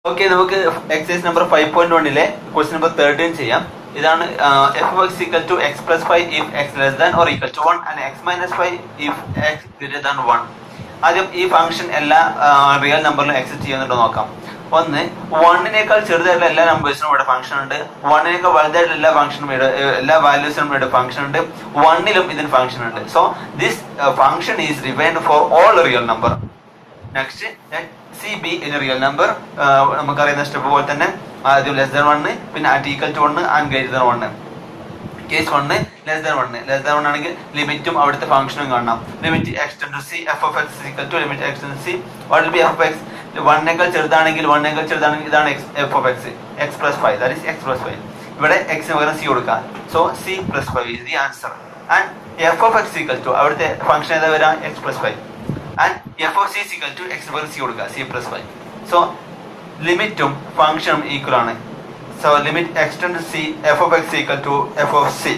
Okay നമുക്ക് exercise number five point വണ്ണിലെ question number thirteen ചെയ്യാം ഇതാണ് F X equal to X plus five if X less than or equal to one and X minus five if X greater than one ആദ്യം ഈ function എല്ലാ real നമ്പറിലും exist ചെയ്യുന്നുണ്ടോ നോക്കാം ഒന്ന് വണ്ണിനേക്കാൾ ചെറുതായിട്ടുള്ള എല്ലാ നമ്പേഴ്സിനും ഇവിടെ ഫംഗ്ഷൻ ഉണ്ട് വണ്ണിനേക്കാൾ വലുതായിട്ടുള്ള എല്ലാ ഫംഗ്ഷനും ഇവിടെ ഏഹ്, എല്ലാ വാല്യൂസിനും ഇവിടെ ഫംഗ്ഷൻ ഉണ്ട് വണ്ണിലും ഇതിന് ഫംഗ്ഷൻ ഉണ്ട് so this function is defined for all real number next C B എന്ന റിയൽ നമ്പർ നമുക്കറിയുന്ന സ്റ്റെപ്പ് പോലെ തന്നെ ആദ്യം ലെസ് ദാൻ വണ്ണ് പിന്നെ at equal to one and greater than one case one less than one less than one ആണെങ്കിൽ ലിമിറ്റും അവിടുത്തെ ഫംഗ്ഷനും കാണാം limit X tends to C F of X equal to limit X tends C what B F X വണ്ണേക്കാൾ ചെറുതാണെങ്കിൽ വണ്ണേക്കാൾ ചെറുതാണെങ്കിൽ ഇതാണ് F of x x plus five that is x plus five ഇവിടെ എക്സിന് പകരം സി കൊടുക്കാം so c plus five is the answer and f of X equal to അവിടുത്തെ ഫംഗ്ഷൻ ഏതാ വരാം x plus five and f of c equal to x പകരം c കൊടുക്കുക c plus five so ലിമിറ്റും ഫംഗ്ഷനും ഈക്വൽ ആണ് so limit x tend c F of X equal to f of c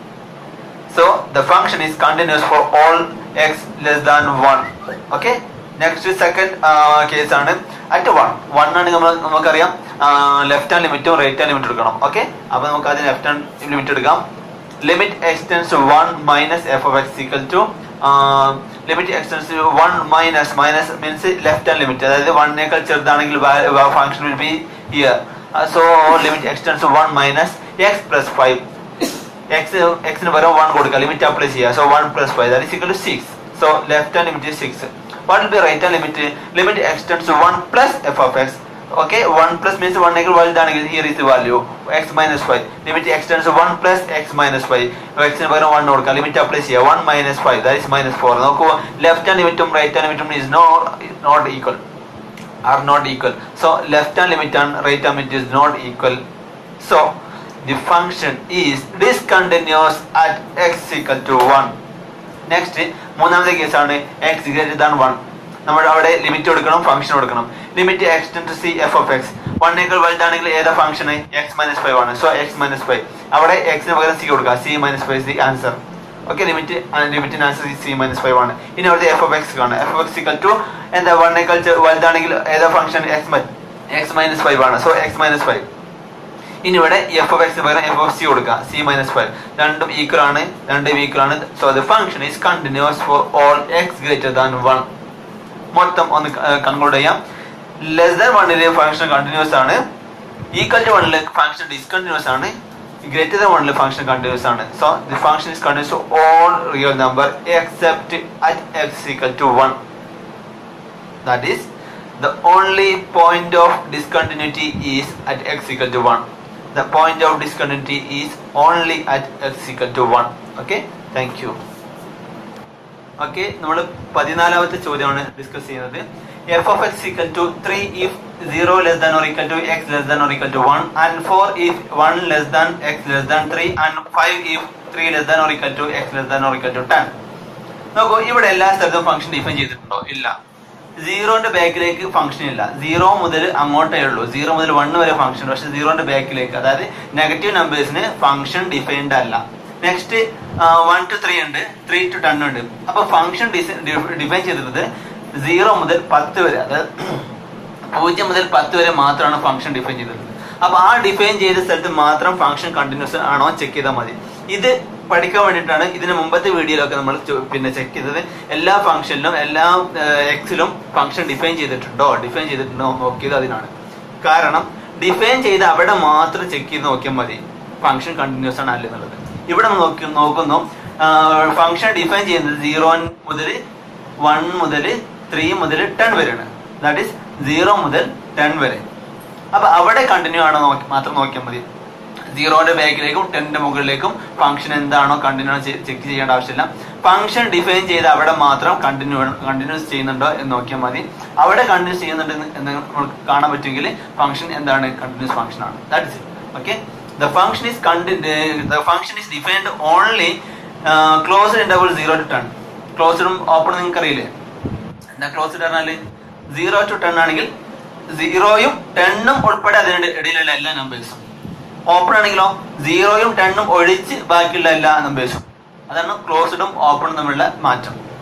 so the function is continuous for all x less than one okay next second case ആണ് at one one ആണ് നമ്മൾ നമുക്കറിയാം left hand ലിമിറ്റും right hand limit എടുക്കണം okay അപ്പൊ നമുക്ക് അതിന് left hand limit എടുക്കാം limit x tends one minus f of X equal to limit x tends one minus minus means left hand limit അതായത് വണ്ണിനേക്കാൾ ചെറുതാണെങ്കിൽ function will be here so limit x tends one minus x plus five x എക്സിന് പകരം one കൊടുക്കുക limit apply ചെയ്യുക so one plus five that equal to six so left hand limit six what will be right hand limit limit x tends one plus f of x okay one plus means one ഏക്കാൾ വലുതാണെങ്കിൽ here is value x minus five limit x tends one plus x minus five എക്സിന് പകരം one കൊടുക്കുക limit apply ചെയ്യുക one minus five that is minus four നോക്കൂ left hand ലിമിറ്റും right hand ലിമിറ്റും is no not equal are not equal. So left hand limit and right hand limit is not equal. So the function is discontinuous at x equal to 1. Next മൂന്നാമത്തെ കേസാണ് X greater than one നമ്മൾ അവിടെ limit കൊടുക്കണം function കൊടുക്കണം limit x to C F of x വണ്ണേക്കാൾ വലുതാണെങ്കിൽ ഏതാ function x minus five ആണ് സോ എക്സ് മൈനസ് ഫൈവ് അവിടെ എക്സിന് പകരം സി കൊടുക്കുക c minus five the answer okay limit ലിമിറ്റിന് ആൻസർ സി മൈനസ് ഫൈവ് ആണ് ഇനി അവിടുത്തെ എഫ് ഓഫ് എക്സ് കാണാം f of x equal to എന്താ വണ്ണേക്കാൾ വലുതാണെങ്കിൽ ഏതാ function x x minus five ആണ് സോ എക്സ് മൈനസ് ഫൈവ് ഇനി ഇവിടെ എഫ് ഓഫ് എക്സ് പകരം എഫ് ഓഫ് സി കൊടുക്കുക സി മൈനസ് ഫൈവ് രണ്ടും ഈക്വൽ ആണ് രണ്ടും ഈക്വൽ ആണ് so the function is continuous for all x greater than one മൊത്തം ഒന്ന് കൺക്ലൂഡ് ചെയ്യാം ലെസ് ദാൻ വണ്ണിലെ ഫംഗ്ഷൻ കണ്ടിന്യൂസ് ആണ് ഈക്വൽ ടു വണ്ണിലെ ഫംഗ്ഷൻ ഡിസ്കണ്ടിന്യൂസ് ആണ് ഗ്രേറ്റർ ദാൻ വണ്ണിലെ ഫംഗ്ഷൻ കണ്ടിന്യൂസ് ആണ് so the function is continuous to all real number except at x equal to one that is the only point of discontinuity is at x equal to 1 the point of discontinuity is only at x equal to 1 okay thank you okay നമ്മൾ പതിനാലാമത്തെ ചോദ്യമാണ് discuss ചെയ്യുന്നത് f of X equal to three if zero less than or equal to x less than or equal to one and four if one less than x less than three and five if three less than or equal to x less than or equal to ten നോക്കൂ ഇവിടെ എല്ലാ സ്ഥലത്തും function define ചെയ്തിട്ടുണ്ടോ ഇല്ല സീറോന്റെ ബാക്കിലേക്ക് function ഇല്ല zero മുതൽ അങ്ങോട്ടേ ഉള്ളൂ സീറോ മുതൽ വൺ വരെ ഫംഗ്ഷൻ പക്ഷെ സീറോന്റെ ബാക്കിലേക്ക് അതായത് നെഗറ്റീവ് നമ്പേഴ്സിന് ഫംഗ്ഷൻ ഡിഫൈൻഡ് അല്ല നെക്സ്റ്റ് വൺ ടു ത്രീ ഉണ്ട് ത്രീ ടു ടെൻ ഉണ്ട് അപ്പൊ ഫംഗ്ഷൻ ഡിഫൈൻ ചെയ്തിട്ടുള്ളത് സീറോ മുതൽ പത്ത് വരെ അതായത് പൂജ്യം മുതൽ പത്ത് വരെ മാത്രമാണ് ഫംഗ്ഷൻ ഡിഫൈൻ ചെയ്തത് അപ്പൊ ആ ഡിഫൈൻ ചെയ്ത സ്ഥലത്ത് മാത്രം ഫംഗ്ഷൻ കണ്ടിന്യൂസ് ആണോ ചെക്ക് ചെയ്താൽ മതി ഇത് പഠിക്കാൻ വേണ്ടിയിട്ടാണ് ഇതിന് മുമ്പത്തെ വീഡിയോയിലൊക്കെ നമ്മൾ ചോ- പിന്നെ ചെക്ക് ചെയ്തത് എല്ലാ ഫംഗ്ഷനിലും എല്ലാ എക്സിലും ഫംഗ്ഷൻ ഡിഫൈൻ ചെയ്തിട്ടുണ്ടോ ഡിഫൈൻ ചെയ്തിട്ടുണ്ടോ നോക്കിയത് അതിനാണ് കാരണം ഡിഫൈൻ ചെയ്ത് അവിടെ മാത്രം ചെക്ക് ചെയ്ത് നോക്കിയാൽ മതി ഫംഗ്ഷൻ കണ്ടിന്യൂസ് ആണ് അല്ലെന്നുള്ളത് ഇവിടെ നമ്മൾ നോക്കി നോക്കുന്നു ഫംഗ്ഷൻ ഡിഫൈൻ ചെയ്യുന്നത് സീറോ മുതൽ വൺ മുതൽ ത്രീ മുതൽ ടെൻ വരെയാണ് ദാറ്റ് ഈസ് സീറോ മുതൽ ടെൻ വരെ അപ്പൊ അവിടെ കണ്ടിന്യൂ ആണോ നോക്കി മാത്രം നോക്കിയാൽ മതി സീറോന്റെ ബാക്കിലേക്കും ടെന്റെ മുകളിലേക്കും ഫംഗ്ഷൻ എന്താണോ കണ്ടിന്യൂ ചെക്ക് ചെയ്യേണ്ട ആവശ്യമില്ല ഫംഗ്ഷൻ ഡിഫൈൻ ചെയ്ത് അവിടെ മാത്രം കണ്ടിന്യൂ കണ്ടിന്യൂസ് ചെയ്യുന്നുണ്ടോ എന്ന് നോക്കിയാൽ മതി അവിടെ കണ്ടിന്യൂസ് ചെയ്യുന്നുണ്ട് എന്ന് എന്ന് നമുക്ക് കാണാൻ പറ്റുമെങ്കിൽ ഫംഗ്ഷൻ എന്താണ് കണ്ടിന്യൂസ് ഫംഗ്ഷൻ ആണ് that is okay the function is the function is defined only closed interval zero to ten ക്ലോസ്ഡും ഓപ്പൺ നിങ്ങൾക്ക് അറിയില്ലേ എന്താ ക്ലോസ്ഡ് പറഞ്ഞാല് സീറോ ടു ടെൻ ആണെങ്കിൽ സീറോയും ടെണ്ണും ഉൾപ്പെടെ അതിന്റെ ഇടയിലുള്ള എല്ലാ നമ്പേഴ്സും ഓപ്പൺ ആണെങ്കിലോ സീറോയും ടെണ്ണും ഒഴിച്ച് ബാക്കിയുള്ള എല്ലാ നമ്പേഴ്സും അതാണ് ക്ലോസ്ഡും ഓപ്പണും തമ്മിലുള്ള മാറ്റം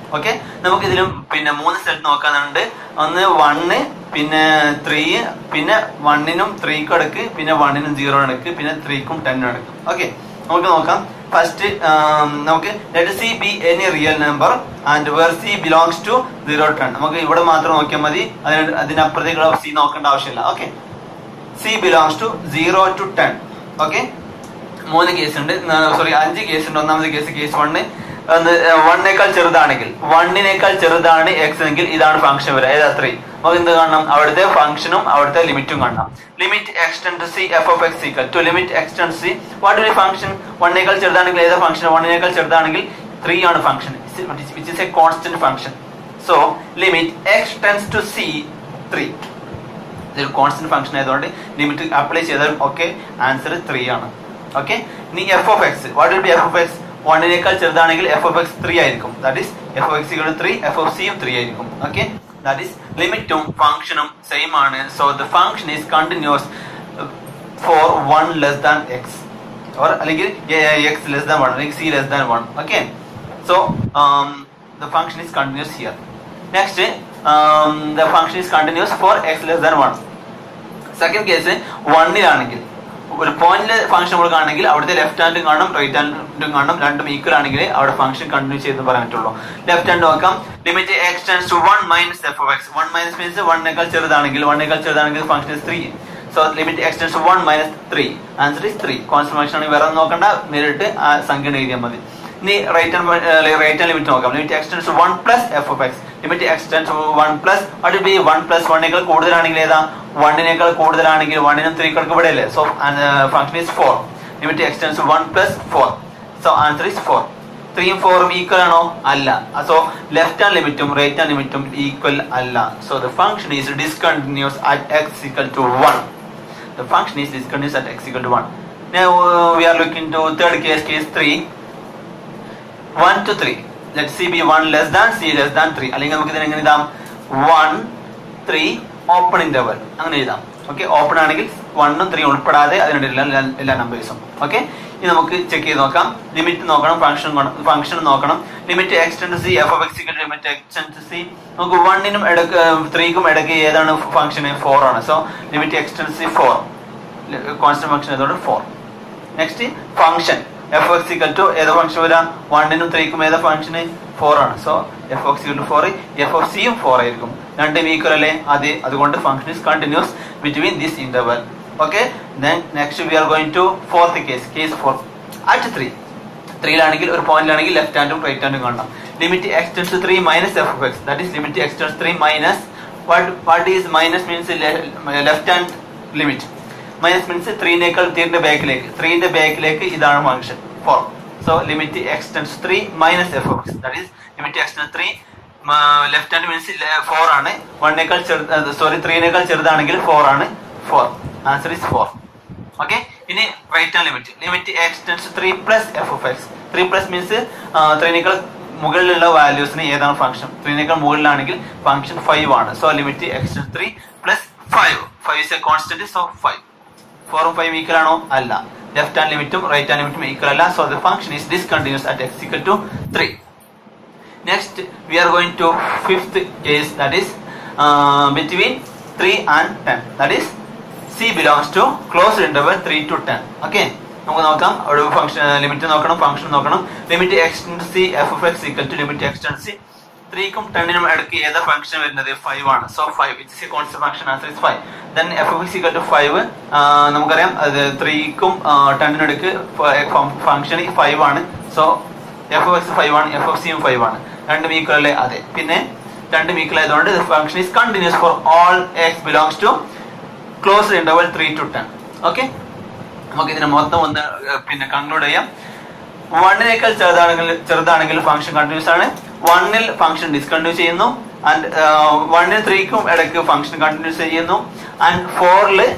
ഓക്കെ നമുക്ക് ഇതിലും പിന്നെ മൂന്ന് സ്ഥലത്ത് നോക്കാനുണ്ട് ഒന്ന് വണ്ണ് പിന്നെ ത്രീ പിന്നെ വണ്ണിനും ത്രീക്കും എടുക്ക് പിന്നെ വണ്ണിനും സീറോ എടുക്ക് പിന്നെ ത്രീക്കും ടെന്നും എടുക്കും ഓക്കെ നമുക്ക് നോക്കാം ഫസ്റ്റ് നമുക്ക് let c be any real number and where c belongs to zero ten നമുക്ക് ഇവിടെ മാത്രം നോക്കിയാൽ മതി അതിന് അതിനപ്പുറത്തേക്കുള്ള സി നോക്കേണ്ട ആവശ്യമില്ല okay c belongs to zero to ten okay മൂന്ന് കേസ് ഉണ്ട് സോറി അഞ്ച് കേസ് ഉണ്ട് ഒന്നാമത്തെ കേസ് കേസ് വണ്ണ് വണ്ണിനേക്കാൾ ചെറുതാണെങ്കിൽ വണ്ണിനേക്കാൾ ചെറുതാണ് എക്സ് എങ്കിൽ ഇതാണ് ഫംഗ്ഷൻ വരിക ഏതാ ത്രീ നമുക്ക് എന്ത് കാണണം അവിടുത്തെ ഫംഗ്ഷനും അവിടുത്തെ ലിമിറ്റും കാണണം limit x tend to C F of X equal to limit x tend c what ഒരു ഫംഗ്ഷൻ വണ്ണിനേക്കാൾ ചെറുതാണെങ്കിൽ ഏതാ ഫംഗ്ഷൻ വണ്ണിനേക്കാൾ ചെറുതാണെങ്കിൽ ത്രീ ആണ് function which is a constant function so limit x tends to c three ഇതൊരു കോൺസ്റ്റന്റ് ഫംഗ്ഷൻ ആയതുകൊണ്ട് limit apply ചെയ്താൽ ഓക്കെ ആൻസർ ത്രീ ആണ് ഓക്കെ ഇനി f of x what will be f of x വണ്ണിനേക്കാൾ ചെറുതാണെങ്കിൽ f of x three ആയിരിക്കും that is f of x three f of സിയും three ആയിരിക്കും ഓക്കെ ദാറ്റ് ഈസ് ലിമിറ്റും ഫംഗ്ഷനും സെയിം ആണ് so the function is continuous for one less than x or അല്ലെങ്കിൽ x less than one അല്ലെങ്കിൽ c less than one okay so the function is continuous here next the function is continuous for x less than one second case വണ്ണിലാണെങ്കിൽ ഒരു പോയിന്റിലെ function നമ്മൾ കാണണമെങ്കിൽ അവിടുത്തെ left ഹാൻഡും കാണും right ഹാൻഡും കാണും രണ്ടും ഈക്വൽ ആണെങ്കിൽ അവിടെ ഫംഗ്ഷൻ കണ്ടിന്യൂ ചെയ്ത് പറയാൻ പറ്റുള്ളൂ ലെഫ്റ്റ് ഹാൻഡ് നോക്കാം limit x tends to one minus f of x one minus means വണ്ണേക്കാൾ ചെറുതാണെങ്കിൽ വണ്ണേക്കാൾ ചെറുതാണെങ്കിൽ function is three so limit x tends to one minus three answer is three constant function ആണെങ്കിൽ വേറെ ഒന്നും നോക്കണ്ട നേരിട്ട് ആ സംഖ്യ എഴുതിയാൽ മതി ഇനി right hand right hand limit നോക്കാം limit x tends one plus f of x limit x tends one plus അത് ബി വൺ പ്ലസ് വണ്ണേക്കാൾ കൂടുതലാണെങ്കിൽ ഏതാ വണ്ണിനേക്കാൾ കൂടുതലാണെങ്കിൽ വണ്ണിനും ത്രീക്കൾക്ക് ഇവിടെ അല്ലേ so function is four limit x tends one plus four so answer is four ത്രീയും ഫോറും ഈക്വൽ ആണോ അല്ല സോ ലെഫ്റ്റ് ഹാൻഡ് ലിമിറ്റും റൈറ്റ് ഹാൻഡ് ലിമിറ്റും ഈക്വൽ അല്ല so the function is discontinuous at x equal to one the function is discontinuous at x equal to one Now uh, we are looking to third case, case 3. 1 to 3. Let C be 1 less than C less than 3. അല്ലെങ്കിൽ നമുക്ക് ഇതിനെ എങ്ങനെ എഴുതാം 1, 3, open interval അങ്ങനെ എഴുതാം okay open ആണെങ്കിൽ വണ്ണും three ഉൾപ്പെടാതെ അതിനിടയിൽ എല്ലാ എല്ലാ നമ്പേഴ്സും ഓക്കെ ഇനി നമുക്ക് ചെക്ക് ചെയ്ത് നോക്കാം ലിമിറ്റ് നോക്കണം ഫംഗ്ഷൻ ഫംഗ്ഷൻ നോക്കണം limit x tend c F of x limit x tend c നമുക്ക് വണ്ണിനും ഇടക്ക് ത്രീക്കും ഇടയ്ക്ക് ഏതാണ് ഫംഗ്ഷൻ ഫോർ ആണ് so limit x tend c four constant function ആയതുകൊണ്ട് four next function f x equal to ഏത് ഫംഗ്ഷൻ വരാം വണ്ണിനും ത്രീക്കും ഏത് ഫംഗ്ഷന് ഫോർ ആണ് so f x equal to four f of സിയും ഫോർ ആയിരിക്കും രണ്ടും ഈക്വൽ അല്ലേ അതെ അതുകൊണ്ട് function is continuous between this interval okay then next we are going to fourth case case four at three ത്രീയിലാണെങ്കിൽ ഒരു പോയിന്റിലാണെങ്കിൽ ലെഫ്റ്റ് ഹാൻഡും റൈറ്റ് ഹാൻഡും കാണണം limit x tends to three minus f x that is limit x tends three minus what what is minus means left hand limit minus means ത്രീനേക്കാൾ ത്രീന്റെ ബാക്കിലേക്ക് ത്രീന്റെ ബാക്കിലേക്ക് ഇതാണ് function four so limit x tends three minus f x that is limit x tends three left hand means four ആണ് വണ്ണേക്കാൾ ചെറു sorry ത്രീനേക്കാൾ ചെറുതാണെങ്കിൽ ഫോർ ആണ് four answer is four okay ഇനി right hand limit limit x tends three plus f of x three plus means ത്രീനേക്കാൾ മുകളിലുള്ള വാല്യൂസിന് ഏതാണ് ഫംഗ്ഷൻ ത്രീനേക്കാൾ മുകളിലാണെങ്കിൽ ഫംഗ്ഷൻ ഫൈവ് ആണ് so limit x tends three plus five five is a constant so five ഫോറും five equal ആണോ അല്ല ലെഫ്റ്റ് ഹാൻഡ് ലിമിറ്റും റൈറ്റ് ഹാൻഡ് ലിമിറ്റും ഈക്വൽ അല്ല so the function is discontinuous at x equal to three next we are going to fifth case that is between three and ten that is c belongs to close interval three to ten okay നമുക്ക് നോക്കാം ഒരു function limit നോക്കണം function നോക്കണം limit x tend c f f X equal to limit x tend c ത്രീക്കും ടെന്നിനും ഇടയ്ക്ക് ഏതാ function വരുന്നത് ഫൈവ് ആണ് so five it's a constant function answer is five then f f X equal to five നമുക്കറിയാം അത് ത്രീക്കും ടെന്നിനും ഇടയ്ക്ക് ഫംഗ്ഷൻ ഫൈവ് ആണ് so f f x five ആണ് എഫ് എഫ് സിയും ഫൈവ് ആണ് രണ്ടും ഈക്വൽ അല്ലേ അതെ പിന്നെ രണ്ടും ഈക്വൽ ആയതുകൊണ്ട് function is continuous for all x belongs to close interval three to ten okay നമുക്ക് ഇതിനെ മൊത്തം ഒന്ന് പിന്നെ കൺക്ലൂഡ് ചെയ്യാം വണ്ണിനേക്കാൾ ചെറുതാണെങ്കിൽ ചെറുതാണെങ്കിൽ ഫംഗ്ഷൻ കണ്ടിന്യൂസ് ആണ് വണ്ണിൽ ഫംഗ്ഷൻ ഡിസ്കണ്ടിന്യൂ ചെയ്യുന്നു ആൻഡ് വണ്ണിന് ത്രീക്കും ഇടയ്ക്ക് ഫംഗ്ഷൻ കണ്ടിന്യൂസ് ചെയ്യുന്നു ആൻഡ് ഫോറില്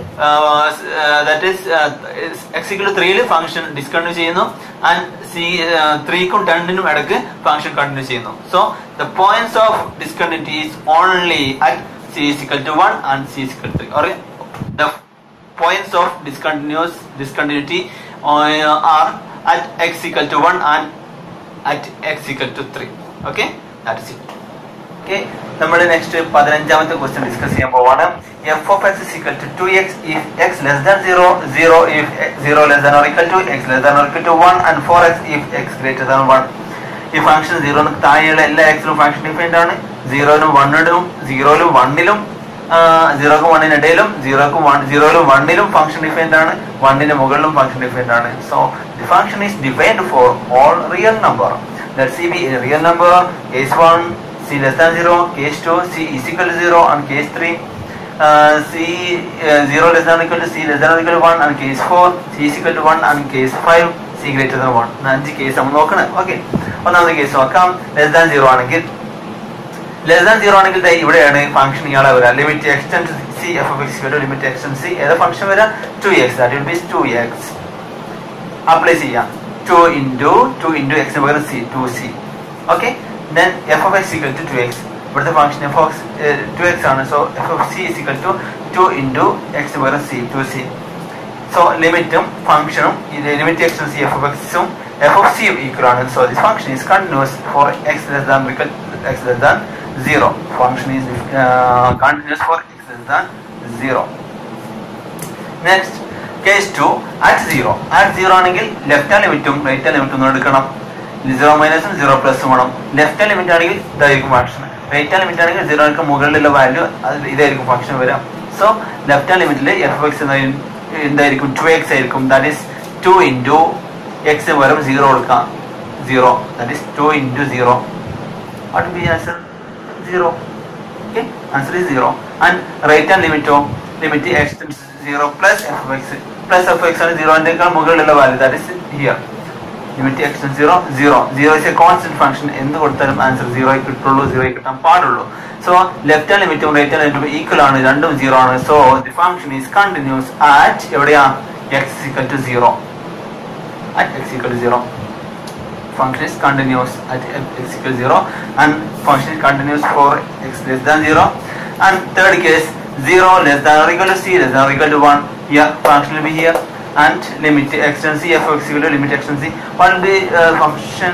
ദാറ്റ് ഈസ് എക്സിക്യൂട്ട് ത്രീയിൽ ഫംഗ്ഷൻ ഡിസ്കണ്ടിന്യൂ ചെയ്യുന്നു ആൻഡ് സി ത്രീക്കും ടെന്നിനും ഇടയ്ക്ക് ഫംഗ്ഷൻ കണ്ടിന്യൂ ചെയ്യുന്നു so the points of discontinuity is only at c is equal to one and c is equal three or the points of discontinuous discontinuity uh, are at x equal to 1 and at x equal to 3 okay that's it okay നമ്മൾ next പതിനഞ്ചാമത്തെ question discuss ചെയ്യാൻ പോവാണ് f of x equal to two x if X less than zero zero if zero less than or equal to x less than or equal to one and four x if X greater than one ഈ function സീറോന് താഴെയുള്ള എല്ലാ എക്സിലും function defined ആണ് സീറോയിലും വണ്ണിലും സീറോയിലും വണ്ണിലും സീറോക്കും വണ്ണിനിടയിലും സീറോക്കും വൺ സീറോയിലും വണ്ണിലും ഫംഗ്ഷൻ ഡിഫൈൻഡ് ആണ് വണ്ണിന് മുകളിലും ഫംഗ്ഷൻ ഡിഫൈൻഡ് ആണ് so the function is defined for all real number that c be real number case one c less than 0, case 2, c is equal to 0, and case 3, uh, c uh, 0 less than or equal to c less than or equal to 1, and case 4, c is equal to 1, and case 5, c greater than 1. അഞ്ച് case നമ്മൾ നോക്കണം okay ഒന്നാമത്തെ case നോക്കാം less than zero ആണെങ്കിൽ less than zero ആണെങ്കിൽ ദേ ഇവിടെയാണ് function ഇയാളെ വരാം limit x tend c f f x limit x tend c ഏതാ ഫംഗ്ഷൻ വരാം two x that will be two x apply ചെയ്യാം ടു ഇൻറ്റു ടു ഇൻറ്റു എക്സിന് പകരം c two c okay then f of x equal to 2x ഇവിടുത്തെ function f of x 2x ആണ് so f of c is equal to 2 into x പകരം c 2c so ലിമിറ്റും ഫംഗ്ഷനും ഇത് limit x C f of x ഉം f of c equal ആണ് so this function is continuous for x less than equal x less than 0 function is continuous for x less than 0 next case 2 at 0 at 0 ആണെങ്കിൽ left hand ലിമിറ്റും right hand ലിമിറ്റും എടുക്കണം zero മൈനസും zero പ്ലസും വേണം left hand limit ആണെങ്കിൽ ഇതായിരിക്കും function right hand limit ആണെങ്കിൽ സീറോക്ക് മുകളിലുള്ള വാല്യൂ അത് ഇതായിരിക്കും ഫംഗ്ഷൻ വരാം സോ ലെഫ്റ്റ് ഹാൻഡ് ലിമിറ്റിൽ എഫ് എക്സ് എന്തായിരിക്കും ടു എക്സ് ആയിരിക്കും that is two into x പകരം സീറോ കൊടുക്കാം zero that is two into zero what be answer zero okay answer is zero and right hand ലിമിറ്റോ limit x zero plus f x plus f x ആണ് സീറോൻ്റെക്കാൾ മുകളിലുള്ള value that is here limit x zero zero zero is a constant function എന്ത് കൊടുത്താലും answer zero കിട്ടുള്ളൂ zero കിട്ടാൻ പാടുള്ളൂ so left hand ലിമിറ്റും റൈറ്റ് ഹാൻഡ് ലിമിറ്റും ഈക്വൽ ആണ് രണ്ടും സീറോ ആണ് so the function is continuous at എവിടെയാ x equal to zero at x equal to 0 function is continuous at x equal to 0 and function is continuous for x less than 0 and third case 0 less than or equal to c less than or equal to 1 here function will be here and limit x and c f of x equal to limit x and c what will be uh, function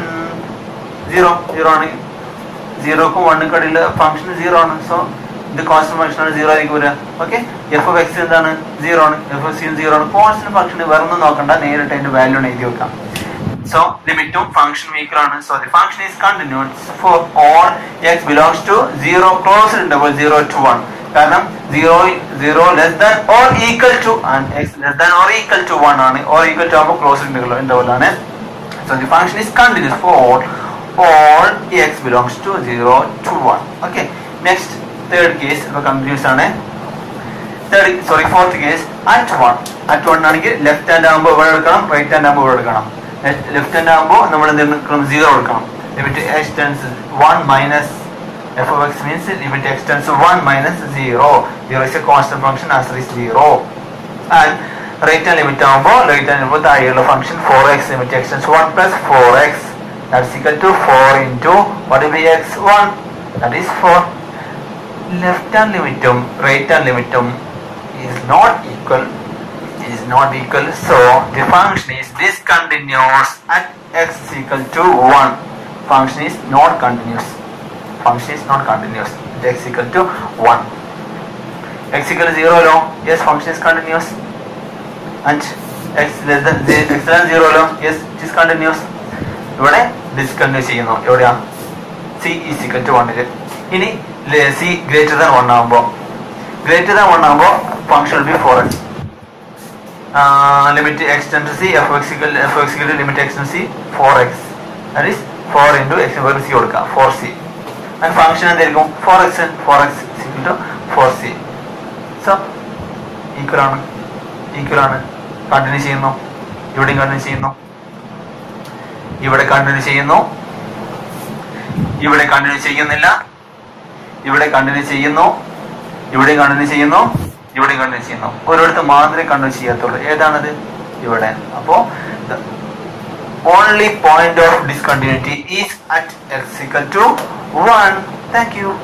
0 0 ആണ് സീറോക്കും വണ്ണും ഇടയിൽ function zero ആണ് so ഇത് constant function ആണ് zero ആയിരിക്കും വരിക okay f of x എന്താണ് സീറോ ആണ് എഫ് ഓഫ് സി സീറോ ആണ് കോൺസ്റ്റന്റ് ഫംഗ്ഷൻ വേറെ ഒന്നും നോക്കണ്ട നേരിട്ട് അതിന്റെ വാല്യൂ എഴുതി വെക്കാം സോ ലിമിറ്റും ഫംഗ്ഷനും ഈക്വൽ ആണ് so the function is continuous for all x belongs to zero close ഉണ്ടാവും സീറോ ടു വൺ കാരണം zero zero less than or equal to and x less than or equal to one ആണ് or equal to ആകുമ്പോൾ close ഉണ്ടാവില്ലാണ് so the function is continuous for all x belongs to 0 to 1 okay next third case ഇപ്പൊ continuous ആണ് third sorry fourth case at one at one ആണെങ്കിൽ left hand ആകുമ്പോൾ ഇവിടെ എടുക്കണം right hand ആകുമ്പോൾ ഇവിടെ എടുക്കണം ലെഫ്റ്റ് ഹാൻഡ് ആകുമ്പോൾ നമ്മൾ എന്ത് എടുക്കണം സീറോ എടുക്കണം limit x tends one minus f of x means limit x tends one minus zero zero is a constant function answer is zero and right hand limit ആകുമ്പോൾ റൈറ്റ് ഹാൻഡ് ആകുമ്പോൾ താഴെയുള്ള function four x limit x tends one plus four x that's equal to 4 into what will be x1 that is 4 left hand limitum right hand limitum is not equal is not equal so the function is discontinuous at x is equal to 1 function is not continuous function is not continuous at x equal to 1 x equal to 0 no yes function is continuous and x less than x less than 0 no yes it is continuous ഇവിടെ discontinue ചെയ്യുന്നു എവിടെയാ c is equal to വണ്ണില് ഇനി c greater than one ആകുമ്പോൾ greater than one ആകുമ്പോൾ function be four x limit x tend c f x equal f x equal limit x tend c four x that is four into x പകരം c കൊടുക്കാം four c and function എന്തായിരിക്കും four x four x c equal to four c so equal ആണ് equal ആണ് continue ചെയ്യുന്നു ഇവിടെയും continue ചെയ്യുന്നു ഇവിടെ continue ചെയ്യുന്നു ഇവിടെ കണ്ടിന്യൂ ചെയ്യുന്നില്ല ഇവിടെ കണ്ടിന്യൂ ചെയ്യുന്നു ഇവിടെയും കണ്ടിന്യൂ ചെയ്യുന്നു ഇവിടെയും കണ്ടിന്യൂ ചെയ്യുന്നു ഒരിടത്ത് മാത്രമേ കണ്ടിന്യൂ ചെയ്യാത്തുള്ളൂ ഏതാണത് ഇവിടെ അപ്പോ only point of discontinuity is at x equal to one thank you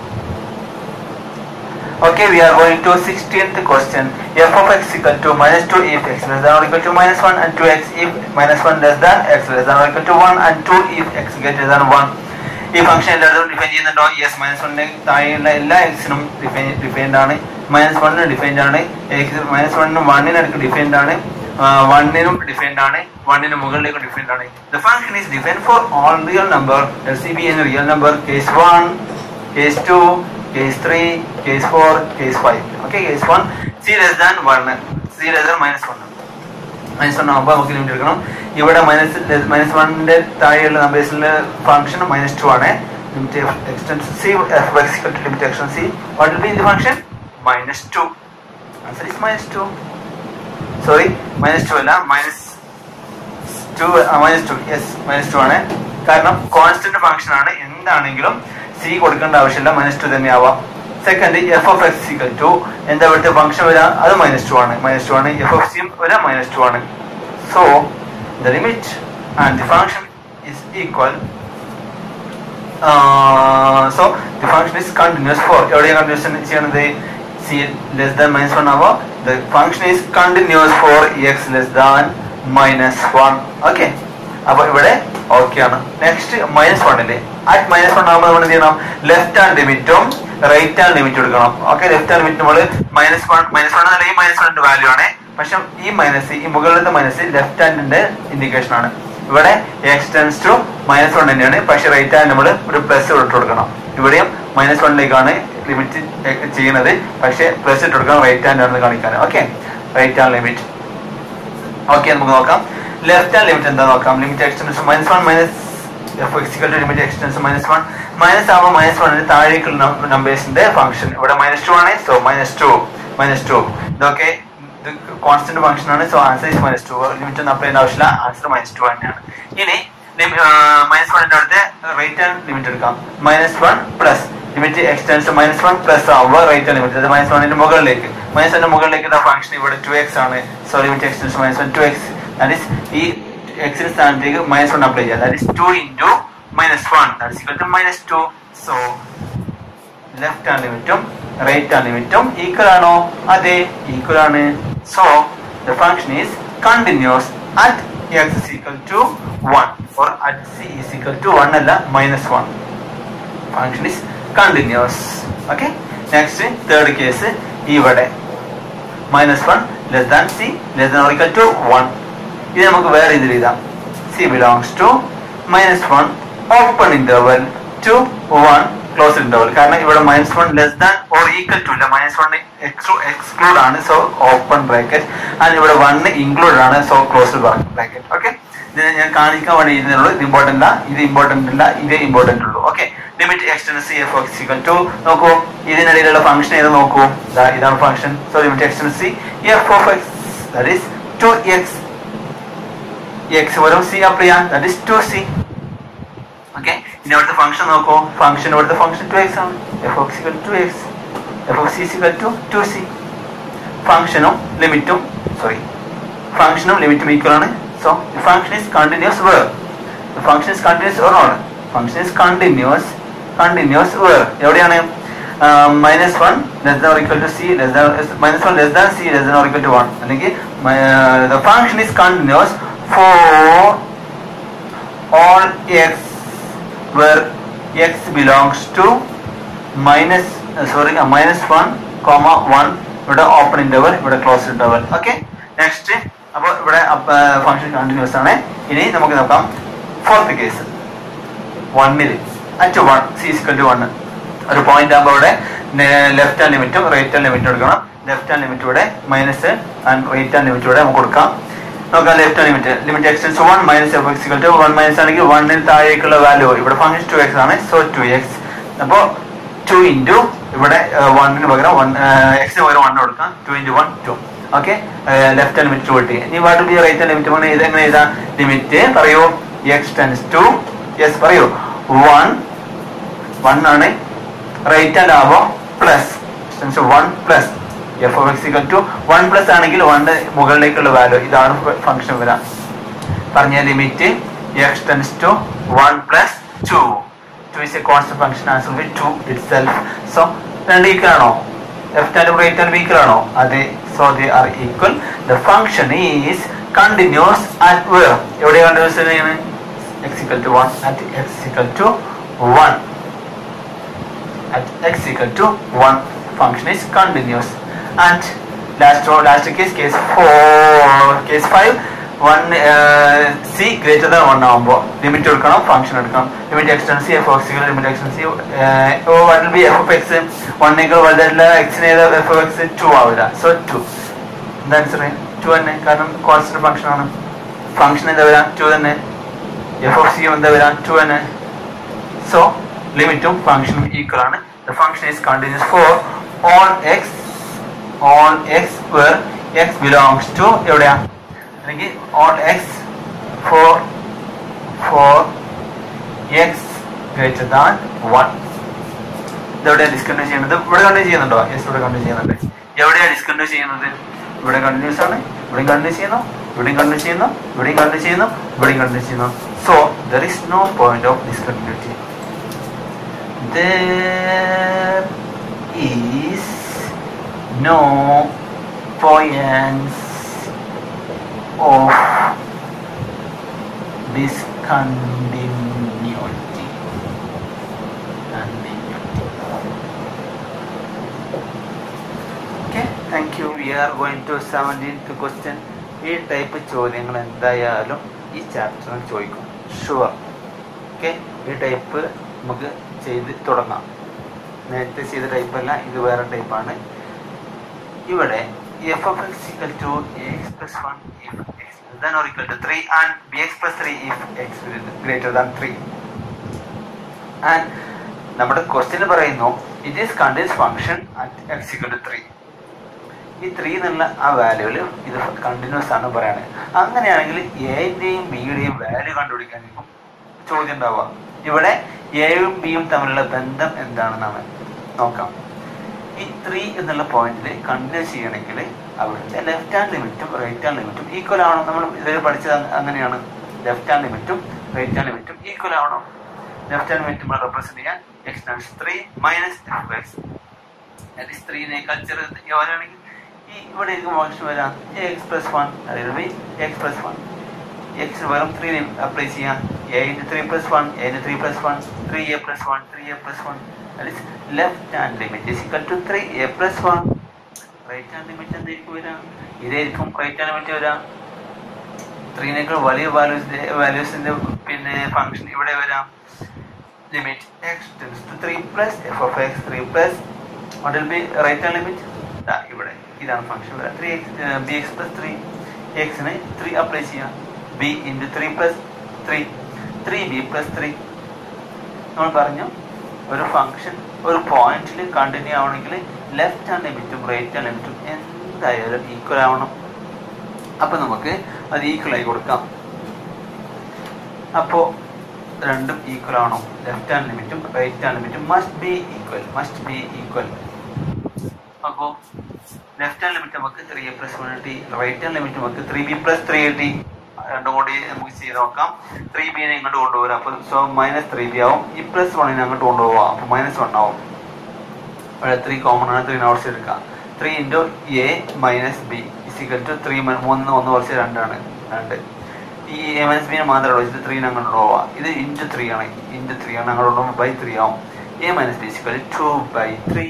Okay, we are going to 16th question. f of x equal to minus 2 if x less than or equal to minus 1 and 2x if minus 1 less than x less than or equal to 1 and 2 if x greater than 1. ഈ function എല്ലായിടത്തും define ചെയ്യുന്നുണ്ടോ yes minus വണ്ണിന് താഴെയുള്ള എല്ലാ എക്സിനും define defined ആണ് minus വണ്ണിന് defined ആണ് എക്സ് മൈനസ് വണ്ണിനും വണ്ണിനടുക്ക് ഡിഫൈൻഡ് ആണ് വണ്ണിനും ഡിഫൈൻഡ് ആണ് വണ്ണിന് മുകളിലേക്ക് ഡിഫൈൻഡ് ആണ് the function is defined for all real number l c B എന്ന real number case one case two case three case four case five okay case one c less than one c less than minus one minus one ആകുമ്പോൾ നമുക്ക് limit എടുക്കണം ഇവിടെ minus minus വണ്ണിന്റെ താഴെയുള്ള നമ്പേഴ്സിലെ function minus two ആണ് limit x tends c f x limit x tends c what will be the function minus two answer is minus two sorry minus two അല്ല minus two minus two yes minus two ആണ് കാരണം constant function ആണ് എന്താണെങ്കിലും C കൊടുക്കേണ്ട ആവശ്യമില്ല minus two തന്നെ ആവാം second f of X equal to എന്താ ഇവിടുത്തെ ഫംഗ്ഷൻ വരാം അത് മൈനസ് ടു ആണ് മൈനസ് ടു ആണ് എഫ് ഓഫ് സിയും വരാം മൈനസ് ടു ആണ് so the limit and the function is equal so the function is continuous for എവിടെയാണ് കണ്ടിന്യൂസ് ചെയ്യണത് c less than minus one ആവോ the function is continuous for x less than minus one okay അപ്പൊ ഇവിടെ okay ആണ് next minus വണ്ണില് at minus one ആകുമ്പോൾ നമ്മൾ എന്ത് ചെയ്യണം ലെഫ്റ്റ് ഹാൻഡ് ലിമിറ്റും റൈറ്റ് ഹാൻഡ് ലിമിറ്റ് എടുക്കണം ഓക്കെ ലെഫ്റ്റ് ഹാൻഡ് ലിമിറ്റ് നമ്മൾ മൈനസ് വൺ മൈനസ് വൺ എന്നല്ല ഈ മൈനസ് വണ്ണിന്റെ വാല്യൂ ആണ് പക്ഷെ ഈ മൈനസ് ഈ മുകളിലത്തെ മൈനസ് ലെഫ്റ്റ് ഹാൻഡിന്റെ ഇൻഡിക്കേഷൻ ആണ് ഇവിടെ എക്സ്റ്റൻസ് ടു മൈനസ് വൺ തന്നെയാണ് പക്ഷെ റൈറ്റ് ഹാൻഡ് നമ്മൾ ഒരു പ്ലസ് ഇട്ട് കൊടുക്കണം ഇവിടെയും മൈനസ് വണ്ണിലേക്കാണ് ലിമിറ്റ് ചെയ്യുന്നത് പക്ഷെ പ്ലസ് ഇട്ട് കൊടുക്കണം റൈറ്റ് ഹാൻഡ് ആണെന്ന് കാണിക്കാൻ okay right hand limit okay നമുക്ക് നോക്കാം ലെഫ്റ്റ് ഹാൻഡ് ലിമിറ്റ് എന്താ നോക്കാം limit x tends minus one minus f x equal limit x tends minus one minus ആവുമ്പോൾ മൈനസ് വണ്ണിന് താഴേക്കുള്ള നമ്പേഴ്സിന്റെ ഫംഗ്ഷൻ ഇവിടെ മൈനസ് ടു ആണ് so minus two minus two ഇതൊക്കെ ഇത് കോൺസ്റ്റന്റ് ഫംഗ്ഷൻ ആണ് so answer is minus two limit ഒന്നും അപ്ലൈ ചെയ്യേണ്ട ആവശ്യമില്ല ആൻസർ മൈനസ് ടു തന്നെയാണ് ഇനി മൈനസ് വണ്ണിന്റെ അടുത്ത് റൈറ്റ് ഹാൻഡ് ലിമിറ്റ് എടുക്കാം minus one plus limit x tends minus one plus ആവുമ്പോൾ റൈറ്റ് ഹാൻഡ് ലിമിറ്റ് അത് മൈനസ് വണ്ണിന്റെ മുകളിലേക്ക് മൈനസ് വണ്ണിന്റെ മുകളിലേക്ക് ഫംഗ്ഷൻ ഇവിടെ ടു എക്സ് ആണ് so limit x tends minus one two x that is ഈ എക്സിന് സ്ഥാനത്തേക്ക് മൈനസ് വൺ അപ്ലൈ ചെയ്യാം that is two into minus one that is equal to minus two so left hand ലിമിറ്റും right hand ലിമിറ്റും equal ആണോ അതെ equal ആണ് so the function is continuous at x is equal to one or at c is equal to one അല്ല minus one function is continuous okay next third case ഇവിടെ minus one less than c less than equal to one ഇത് നമുക്ക് വേറെ ഇതിൽ എഴുതാം c belongs to minus one open interval to one close interval കാരണം ഇവിടെ minus one less than or equal to ഇല്ല minus one exclude ആണ് so open bracket and ഇവിടെ വൺ ഇൻക്ലൂഡ് ആണ് സോ ക്ലോസ് ബ്രാക്കറ്റ് ഓക്കെ ഇതിനെ ഞാൻ കാണിക്കാൻ വേണ്ടി ഇതിനുള്ളൂ ഇത് ഇമ്പോർട്ടന്റ് അല്ല ഇത് ഇമ്പോർട്ടന്റ് അല്ല ഇതേ ഇമ്പോർട്ടന്റ് ഉള്ളൂ okay limit x tends f X equal to നോക്കൂ ഇതിനിടയിലുള്ള ഫംഗ്ഷൻ ഏത് നോക്കൂ ദാ ഇതാണ് function so limit x tends f of x that is two x x വരും സി അപ്ലൈ ചെയ്യാം that is two c okay ഇനി അവിടുത്തെ ഫംഗ്ഷൻ നോക്കൂ ഫംഗ്ഷൻ ഇവിടുത്തെ ഫംഗ്ഷൻ ടു എക്സ് ആണ് f of c equal to x f of c c equal to two c ഫംഗ്ഷനും ലിമിറ്റും sorry ഫംഗ്ഷനും ലിമിറ്റും ഈക്വൽ ആണ് so function is continuous where function is continuous or not function is continuous continuous where എവിടെയാണ് minus one less than equal to c less than minus one less than c less than equal to one അല്ലെങ്കിൽ the function is continuous for all x where x belongs to minus uh, sorry uh, minus 1 comma 1 ഇവിടെ open interval ഇവിടെ close interval okay next അപ്പോൾ ഇവിടെ function continuous ആണ് ഇനി നമുക്ക് നോക്കാം fourth case വണ്ണിൽ at one c c equal to one ഒരു പോയിന്റ് ആകുമ്പോൾ ഇവിടെ ലെഫ്റ്റ് ഹാൻഡ് ലിമിറ്റും റൈറ്റ് ഹാൻഡ് ലിമിറ്റും എടുക്കണം ലെഫ്റ്റ് ഹാൻഡ് ലിമിറ്റ് ഇവിടെ minus and right hand limit ഇവിടെ നമുക്ക് കൊടുക്കാം നോക്കാം left limit limit x tends one minus f x to one minus ആണെങ്കിൽ വണ്ണിന് താഴേക്കുള്ള വാല്യൂ ഇവിടെ ഫംഗ്ഷൻ ടു എക്സ് ആണ് സോ ടു എക്സ് അപ്പോൾ ടു ഇൻറ്റു ഇവിടെ വണ്ണിന് പകരം വൺ എക്സിന് പകരം വൺ കൊടുക്കാം two into one two okay left limit two കിട്ടി ഇനി വാട്ട് ബി റൈറ്റ് ലിമിറ്റ് പറഞ്ഞാൽ ഇത് എങ്ങനെ എഴുതാം ലിമിറ്റ് പറയൂ എക്സ് ടെൻസ് ടു യെസ് പറയൂ വൺ വൺ ആണ് റൈറ്റ് ഹാൻഡ് ആവുമ്പോൾ plus one plus f of x equal to one plus ആണെങ്കിൽ വണ്ണ് മുകളിലേക്കുള്ള വാല്യൂ ഇതാണ് ഫംഗ്ഷൻ വരാം പറഞ്ഞ limit x tends to one plus two two is a constant function answer with two itself so രണ്ട് equal ആണോ left hand right hand equal ആണോ അതെ so they are equal the function is continuous at where എവിടെ continuous ചെയ്യുന്നത് x equal to one at x equal to 1 at x equal to 1 function is continuous and last row last case case 4 case 5 1 uh, c greater than 1 ആകുമ്പോൾ limit എടുക്കണം function എടുക്കണം limit x tends f of സികൾ limit x tends one b f of x വണ്ണേക്കാൾ വലുതല്ല എക്സിന് ഏത് f of x two ആവില്ല so two എന്താ ആൻസർ ടു തന്നെ കാരണം കോൺസ്റ്റന്റ് ഫംഗ്ഷൻ ആണ് ഫംഗ്ഷൻ എന്താ വരാം ടു തന്നെ എഫ് ഓഫ് സി എന്താ വരാം ടു തന്നെ സോ ലിമിറ്റും ഫംഗ്ഷനും ഈക്വൽ ആണ് the function is continuous for all x all x where x belongs to എവിടെയാ അല്ലെങ്കിൽ all x for for x greater than one ഇതെവിടെ ഡിസ്കണ്ടിന്യൂ ചെയ്യുന്നത് ഇവിടെ കണ്ടിന്യൂ ചെയ്യുന്നുണ്ടോ യെസ് ഇവിടെ കണ്ടിന്യൂ ചെയ്യുന്നുണ്ട് എവിടെയാണ് ഡിസ്കണ്ടിന്യൂ ചെയ്യുന്നത് ഇവിടെ കണ്ടിന്യൂസ് ആണ് ഇവിടെയും കണ്ടിന്യൂ ചെയ്യുന്നു ഇവിടെയും കണ്ടിന്യൂ ചെയ്യുന്നു ഇവിടെയും കണ്ടിന്യൂ ചെയ്യുന്നു ഇവിടെയും കണ്ടിന്യൂ ചെയ്യുന്നു so there is no point of discontinuity there is no points of discontinuity. Continuity. Okay, thank you. We are going to 17th question. ഈ ടൈപ്പ് ചോദ്യങ്ങൾ എന്തായാലും ഈ ചാപ്റ്ററിൽ ചോദിക്കും ഷുവർ ഓക്കെ ഈ ടൈപ്പ് നമുക്ക് ചെയ്ത് തുടങ്ങാം നേരത്തെ ചെയ്ത ടൈപ്പ് അല്ല ഇത് വേറെ ടൈപ്പാണ് ഇവിടെ f of x equal to X plus one if x than or equal to three and b x plus three if X greater than three and നമ്മുടെ ക്വസ്റ്റ്യൻ പറയുന്നു it is continuous function at x equal to three ഈ three എന്നുള്ള ആ വാല്യൂവിൽ ഇത് continuous ആണ് പറയുന്നത് അങ്ങനെയാണെങ്കിൽ എൻ്റെയും ബിയുടെയും വാല്യൂ കണ്ടുപിടിക്കാനായിരിക്കും ചോദ്യം ഉണ്ടാവുക ഇവിടെ എയും ബിയും തമ്മിലുള്ള ബന്ധം എന്താണെന്നാണ് നോക്കാം ഈ ത്രീ എന്നുള്ള പോയിന്റിൽ കണ്ടിന്യൂ ചെയ്യണമെങ്കിൽ അവിടുത്തെ ലെഫ്റ്റ് ഹാൻഡ് ലിമിറ്റും റൈറ്റ് ഹാൻഡ് ലിമിറ്റും ഈക്വൽ ആവണം നമ്മൾ ഇതിൽ പഠിച്ചത് അങ്ങ- അങ്ങനെയാണ് ലെഫ്റ്റ് ഹാൻഡ് ലിമിറ്റും റൈറ്റ് ഹാൻഡ് ലിമിറ്റും ഈക്വൽ ആവണം ലെഫ്റ്റ് ഹാൻഡ് ലിമിറ്റ് നമ്മൾ റെപ്രസെന്റ് ചെയ്യാൻ x times three minus f x that is ത്രീനേക്കാൾ ചെറുത് എവരാണെങ്കിൽ ഈ ഇവിടെ ഫംഗ്ഷൻ വരാം എക്സ് പ്ലസ് വൺ അതായത് എക്സ് പ്ലസ് വൺ എക്സ് വെറും ത്രീ അപ്ലൈ ചെയ്യാം a into three plus one a into three plus one three a plus one three a plus one that is left hand limit is equal to three a plus one right hand limit എന്തായിരിക്കും വരാം ഇതായിരിക്കും right hand limit വരാം ത്രീനേക്കാൾ വലിയ values വാല്യൂസിന്റെ പിന്നെ function ഇവിടെ വരാം limit x tends to 3 plus f of x 3 plus what will be right hand limit ദാ ഇവിടെ ഇതാണ് ഫംഗ്ഷൻ വരാം three x b x plus three എക്സിന് ത്രീ അപ്ലൈ ചെയ്യാം b into three plus three three b plus three നമ്മൾ പറഞ്ഞു ഒരു function ഒരു പോയിന്റിൽ കണ്ടിന്യൂ ആവണമെങ്കിൽ ലെഫ്റ്റ് ഹാൻഡ് ലിമിറ്റും റൈറ്റ് ഹാൻഡ് ലിമിറ്റും എന്തായാലും ഈക്വൽ ആവണം അപ്പൊ നമുക്ക് അത് ഈക്വൽ ആയി കൊടുക്കാം അപ്പോ രണ്ടും ഈക്വൽ ആണോ ലെഫ്റ്റ് ഹാൻഡ് ലിമിറ്റും റൈറ്റ് ഹാൻഡ് ലിമിറ്റും must be equal must be equal അപ്പോ ലെഫ്റ്റ് ഹാൻഡ് ലിമിറ്റ് നമുക്ക് ത്രീ എ പ്ലസ് വൺ കിട്ടി റൈറ്റ് ഹാൻഡ് ലിമിറ്റ് നമുക്ക് ത്രീ ബി പ്ലസ് ത്രീ കിട്ടി രണ്ടും കൂടി നമുക്ക് ചെയ്ത് നോക്കാം ത്രീ ബിനെ ഇങ്ങോട്ട് കൊണ്ടുപോകാം അപ്പൊ സോ മൈനസ് ത്രീ ബി ആവും ഈ പ്ലസ് വണ്ണിനെ അങ്ങോട്ട് കൊണ്ടുപോകാം അപ്പൊ മൈനസ് വൺ ആവും ഇവിടെ ത്രീ കോമൺ ആണ് ത്രീ നോട്ട്സ് എടുക്കാം three into a minus b is equal to three മൂന്ന് ഒന്ന് കുറച്ച് രണ്ടാണ് രണ്ട് ഈ എ മൈനസ് ബിനെ മാത്രമേ ഉള്ളൂ ഇത് ത്രീനെ അങ്ങോട്ട് പോവാം ഇത് ഇൻറ്റു ത്രീ ആണ് ഇൻറ്റു ത്രീ ആണ് അങ്ങോട്ട് കൊണ്ടുപോകുമ്പോൾ ബൈ ത്രീ ആവും a minus b is equal to by three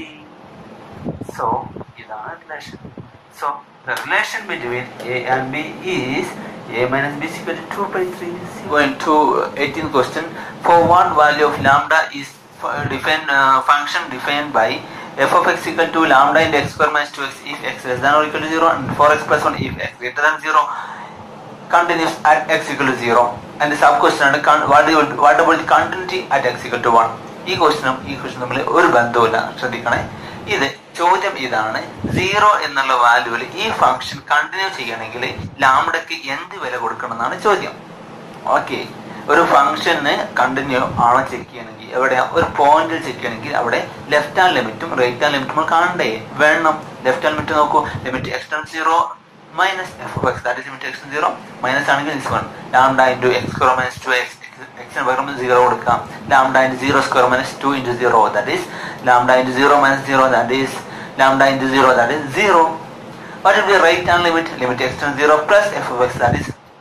so ഇതാണ് relation so the relation between a and b is a minus b is equal to 2 by 3 going to 18th question for what value of lambda is f- defined uh, function defined by f of x equal to lambda into x square minus 2x if x less than or equal to 0 and for x plus 1 if x greater than 0 continues at x equal to 0 and the sub question ആണ് con- what do you- what about the continuity at x equal to 1 ഈ ക്വസ്റ്റിനും ഈ ക്വസ്റ്റിനും തമ്മിൽ ഒരു ബന്ധവുമില്ല ശ്രദ്ധിക്കണേ ഇത് ചോദ്യം ഇതാണ് സീറോ എന്നുള്ള വാല്യൂവിൽ ഈ ഫംഗ്ഷൻ കണ്ടിന്യൂ ചെയ്യണമെങ്കിൽ ലാംഡയ്ക്ക് എന്ത് വില കൊടുക്കണം എന്നാണ് ചോദ്യം ഓക്കെ ഒരു ഫംഗ്ഷന് കണ്ടിന്യൂ ആണോ ചെക്ക് ചെയ്യണമെങ്കിൽ എവിടെയാ ഒരു പോയിന്റിൽ ചെക്ക് ചെയ്യണമെങ്കിൽ അവിടെ ലെഫ്റ്റ് ഹാൻഡ് ലിമിറ്റും റൈറ്റ് ഹാൻഡ് ലിമിറ്റും നമ്മൾ കാണണ്ടേ വേണം ലെഫ്റ്റ് ഹാൻഡ് ലിമിറ്റ് നോക്കൂ limit x tends zero minus f of x that is limit x tends zero minus ആണെങ്കിൽ this one lambda into x square minus two x എക്സിന് പകരം സീറോ കൊടുക്കാം lambda into zero square minus two into zero that is lambda into zero minus zero that is lambda into zero that is zero what will be right hand limit limit x to 0 plus f of x that is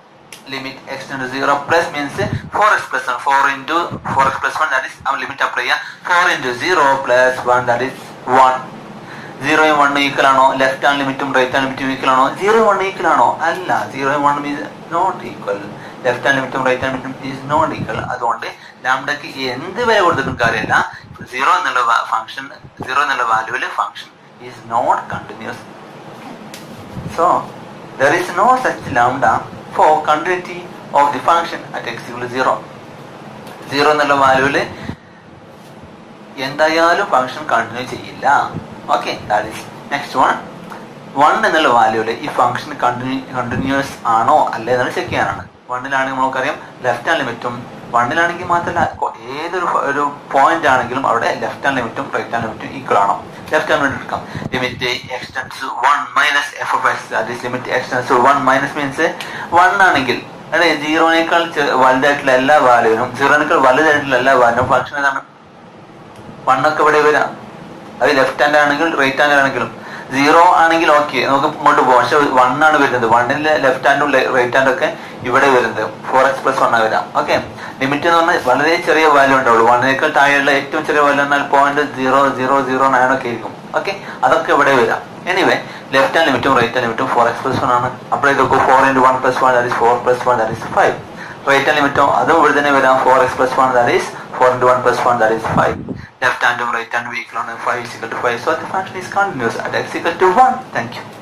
limit x tends to 0 plus means 4x plus 1 4 into 4x plus 1 that is our limit apply ചെയ്യുക 4 into 0 plus 1 that is 1 സീറോയും വണ്ണും equal ആണോ left hand ലിമിറ്റും right hand ലിമിറ്റും equal ആണോ zero one equal ആണോ അല്ല സീറോയും വണ്ണും is not equal left hand ലിമിറ്റും റൈറ്റ് ഹാൻഡ് ലിമിറ്റും ഈസ് നോട്ട് ഈക്വൽ അതുകൊണ്ട് ലാംഡക്ക് എന്ത് വില കൊടുത്തിട്ടും കാര്യമില്ല സീറോ എന്നുള്ള ഫംഗ്ഷൻ സീറോ എന്നുള്ള വാല്യൂവിൽ function is not continuous so there is no such lambda for continuity of the function at x equal zero zero എന്നുള്ള വാല്യൂവിൽ എന്തായാലും ഫംഗ്ഷൻ കണ്ടിന്യൂ ചെയ്യില്ല okay that is next one one എന്നുള്ള വാല്യൂല് ഈ ഫംഗ്ഷൻ കണ്ടിന്യൂ കണ്ടിന്യൂസ് ആണോ അല്ലേ എന്നാണ് ചെക്ക് ചെയ്യാനാണ് വണ്ണിലാണെങ്കിൽ നമുക്കറിയാം ലെഫ്റ്റ് ഹാൻഡ് ലിമിറ്റും വണ്ണിലാണെങ്കിൽ മാത്രമല്ല കൊ- ഏതൊരു ഫ- ഒരു പോയിന്റ് ആണെങ്കിലും അവിടെ ലെഫ്റ്റ് ഹാൻഡ് ലിമിറ്റും റൈറ്റ് ഹാൻഡ് ലിമിറ്റും ഈക്വൽ ആണോ ലെഫ്റ്റ് ഹാൻഡ് ലിമിറ്റ് എടുക്കാം limit x tends one minus f of x that is limit x tends one minus means one ആണെങ്കിൽ അതെ സീറോനേക്കാൾ ചെ- വലുതായിട്ടുള്ള എല്ലാ വാല്യൂവിനും സീറോനേക്കാൾ വലുതായിട്ടുള്ള എല്ലാ വാല്യൂനും ഫംഗ്ഷൻ ഏതാണ് വണ്ണൊക്കെ ഇവിടെ വരാം അത് ലെഫ്റ്റ് ഹാൻഡ് ആണെങ്കിലും റൈറ്റ് ഹാൻഡ് ആണെങ്കിലും സീറോ ആണെങ്കിൽ ഓക്കെ നമുക്ക് മുന്നോട്ട് പോകാം പക്ഷെ വൺ ആണ് വരുന്നത് വണ്ണിലെ ലെഫ്റ്റ് ഹാൻഡും റൈറ്റ് ഹാൻഡും ഒക്കെ ഇവിടെ വരുന്നത് ഫോർ എക്സ് പ്ലസ് വൺ വരാം ഓക്കെ ലിമിറ്റ് എന്ന് പറഞ്ഞാൽ വളരെ ചെറിയ വാല്യൂ ഉണ്ടാവുള്ളൂ വണ്ണിനേക്കാൾ താഴെയുള്ള ഏറ്റവും ചെറിയ വാല്യൂ എന്നാൽ point zero zero zero nine ഒക്കെ ആയിരിക്കും ഓക്കെ അതൊക്കെ ഇവിടെ വരാം എനിവേ ലെഫ്റ്റ് ഹാൻഡ് ലിമിറ്റും റൈറ്റ് ഹാൻഡ് ലിമിറ്റും ഫോർ എക്സ് പ്ലസ് വൺ ആണ് അപ്പോൾ ഇതൊക്കെ four into one plus one that is four plus one that is five right hand ലിമിറ്റോ അതും ഇവിടെ തന്നെ വരാം four x plus one that is four into one plus one that is five left ഹാൻഡും right ഹാൻഡും equal ആണ് five is equal to five so the function is continuous at x equal to one thank U